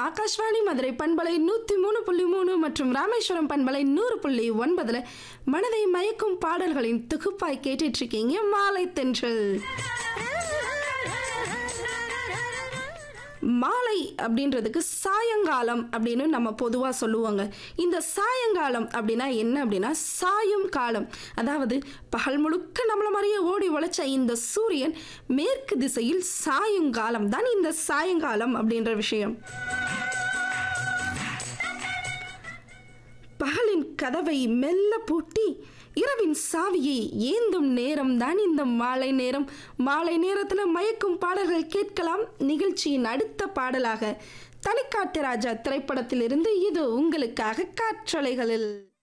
ஆகாஷ்வாணி மதுரை பண்பலை நூற்றி மூணு புள்ளி மூணு மற்றும் ராமேஸ்வரம் பண்பலை நூறு புள்ளி ஒன்பதுல மனதை மயக்கும் பாடல்களின் தொகுப்பாய் கேட்டுட்டு இருக்கீங்க மாலை தென்றல் மாலை அப்படின்றதுக்கு சாயங்காலம் அப்படின்னு நம்ம பொதுவாக சொல்லுவாங்க இந்த சாயங்காலம் அப்படின்னா என்ன அப்படின்னா சாயும் காலம் அதாவது பகல் முழுக்க நம்மள மாதிரியே ஓடி உழைச்ச இந்த சூரியன் மேற்கு திசையில் சாயும் காலம் தான் இந்த சாயங்காலம் அப்படின்ற விஷயம் பகலின் கதவை மெல்ல பூட்டி இரவின் சாவியை ஏந்தும் நேரம் தான் இந்த மாலை நேரம் மாலை நேரத்தில் மயக்கும் பாடல்கள் கேட்கலாம் நிகழ்ச்சியின் அடுத்த பாடலாக தனிக்காட்டு ராஜா திரைப்படத்திலிருந்து இது உங்களுக்காக காற்றலைகளில்